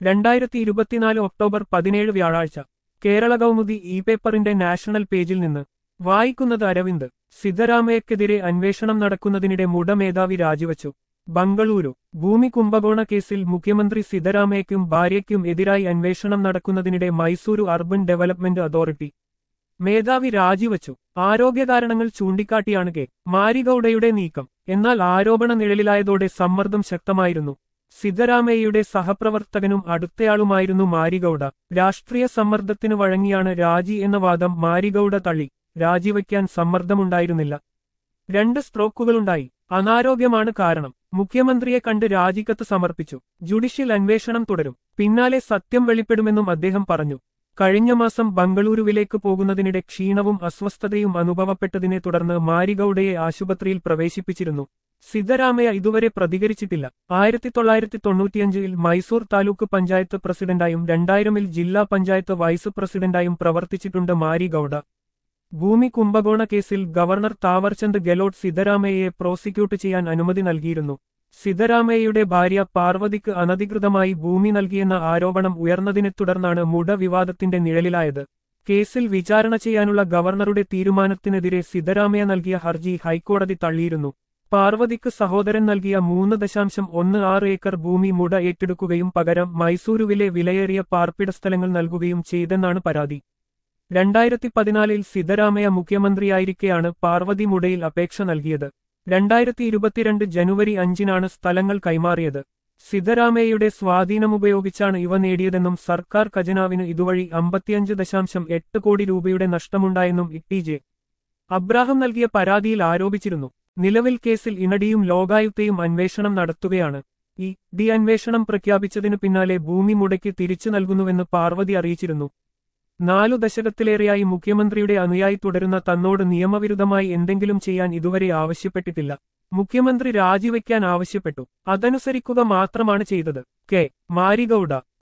രണ്ടായിരത്തി ഇരുപത്തിനാല് ഒക്ടോബർ പതിനേഴ് വ്യാഴാഴ്ച കേരള കൗമുദി ഇ പേപ്പറിന്റെ നാഷണൽ പേജിൽ നിന്ന് വായിക്കുന്നത് അരവിന്ദ് സിദ്ധരാമയ്യക്കെതിരെ അന്വേഷണം നടക്കുന്നതിനിടെ മുട മേധാവി രാജിവച്ചു ബംഗളൂരു ഭൂമി കുംഭകോണ കേസിൽ മുഖ്യമന്ത്രി സിദ്ധരാമയ്യയ്ക്കും ഭാര്യയ്ക്കും എതിരായി അന്വേഷണം നടക്കുന്നതിനിടെ മൈസൂരു അർബൻ ഡെവലപ്മെന്റ് അതോറിറ്റി മേധാവി രാജിവച്ചു ആരോഗ്യകാരണങ്ങൾ ചൂണ്ടിക്കാട്ടിയാണ് കെ മാരിഗൌഡയുടെ നീക്കം എന്നാൽ ആരോപണ നിഴലിലായതോടെ സമ്മർദ്ദം ശക്തമായിരുന്നു സിദ്ധരാമയ്യയുടെ സഹപ്രവർത്തകനും അടുത്തയാളുമായിരുന്നു മാരിഗൌഡ രാഷ്ട്രീയ സമ്മർദ്ദത്തിനു വഴങ്ങിയാണ് രാജി എന്ന വാദം മാരിഗൌഡ തള്ളി രാജിവയ്ക്കാൻ സമ്മർദ്ദമുണ്ടായിരുന്നില്ല രണ്ട് സ്ട്രോക്കുകളുണ്ടായി അനാരോഗ്യമാണ് കാരണം മുഖ്യമന്ത്രിയെ കണ്ട് രാജിക്കത്ത് സമർപ്പിച്ചു ജുഡീഷ്യൽ അന്വേഷണം തുടരും പിന്നാലെ സത്യം വെളിപ്പെടുമെന്നും അദ്ദേഹം പറഞ്ഞു കഴിഞ്ഞ മാസം ബംഗളൂരുവിലേക്ക് പോകുന്നതിനിടെ ക്ഷീണവും അസ്വസ്ഥതയും അനുഭവപ്പെട്ടതിനെ തുടർന്ന് മാരിഗൌഡയെ ആശുപത്രിയിൽ പ്രവേശിപ്പിച്ചിരുന്നു സിദ്ധരാമയ്യ ഇതുവരെ പ്രതികരിച്ചിട്ടില്ല ആയിരത്തി തൊള്ളായിരത്തി തൊണ്ണൂറ്റിയഞ്ചിൽ മൈസൂർ താലൂക്ക് പഞ്ചായത്ത് പ്രസിഡന്റായും രണ്ടായിരമിൽ ജില്ലാ പഞ്ചായത്ത് വൈസ് പ്രസിഡന്റായും പ്രവർത്തിച്ചിട്ടുണ്ട് മാരിഗൌഡ ഭൂമി കുംഭകോണ കേസിൽ ഗവർണർ താവർചന്ദ് ഗെലോട്ട് സിദ്ധരാമയ്യയെ പ്രോസിക്യൂട്ട് ചെയ്യാൻ അനുമതി നൽകിയിരുന്നു സിദ്ധരാമയ്യയുടെ ഭാര്യ പാർവതിക്ക് അനധികൃതമായി ഭൂമി നൽകിയെന്ന ആരോപണം ഉയർന്നതിനെ തുടർന്നാണ് മുട വിവാദത്തിന്റെ നിഴലിലായത് കേസിൽ വിചാരണ ചെയ്യാനുള്ള ഗവർണറുടെ തീരുമാനത്തിനെതിരെ സിദ്ധരാമയ്യ നൽകിയ ഹർജി ഹൈക്കോടതി തള്ളിയിരുന്നു പാർവതിക്ക് സഹോദരൻ നൽകിയ മൂന്ന് ദശാംശം ഒന്ന് ആറ് ഏക്കർ ഭൂമി മുട ഏറ്റെടുക്കുകയും പകരം മൈസൂരുവിലെ വിലയേറിയ പാർപ്പിട സ്ഥലങ്ങൾ നൽകുകയും ചെയ്തെന്നാണ് പരാതി രണ്ടായിരത്തി പതിനാലിൽ സിദ്ധരാമയ്യ മുഖ്യമന്ത്രിയായിരിക്കെയാണ് പാർവതി മുടയിൽ അപേക്ഷ നൽകിയത് രണ്ടായിരത്തി ഇരുപത്തിരണ്ട് ജനുവരി അഞ്ചിനാണ് സ്ഥലങ്ങൾ കൈമാറിയത് സിദ്ധരാമയ്യയുടെ സ്വാധീനമുപയോഗിച്ചാണ് ഇവ നേടിയതെന്നും സർക്കാർ ഖജനാവിന് ഇതുവഴി അമ്പത്തിയഞ്ച് ദശാംശം എട്ട് കോടി രൂപയുടെ നഷ്ടമുണ്ടായെന്നും ഇ ജെ അബ്രാഹം നൽകിയ പരാതിയിൽ ആരോപിച്ചിരുന്നു നിലവിൽ കേസിൽ ഇനടിയും ലോകായുക്തയും അന്വേഷണം നടത്തുകയാണ് ഈ ഡി അന്വേഷണം പ്രഖ്യാപിച്ചതിനു പിന്നാലെ ഭൂമി മുടക്കി തിരിച്ചു നൽകുന്നുവെന്ന് പാർവതി അറിയിച്ചിരുന്നു നാലു ദശകത്തിലേറെയായി മുഖ്യമന്ത്രിയുടെ അനുയായി തുടരുന്ന തന്നോട് നിയമവിരുദ്ധമായി എന്തെങ്കിലും ചെയ്യാൻ ഇതുവരെ ആവശ്യപ്പെട്ടിട്ടില്ല മുഖ്യമന്ത്രി രാജിവെക്കാൻ ആവശ്യപ്പെട്ടു അതനുസരിക്കുക മാത്രമാണ് ചെയ്തത് കെ മാരിഗൌഡ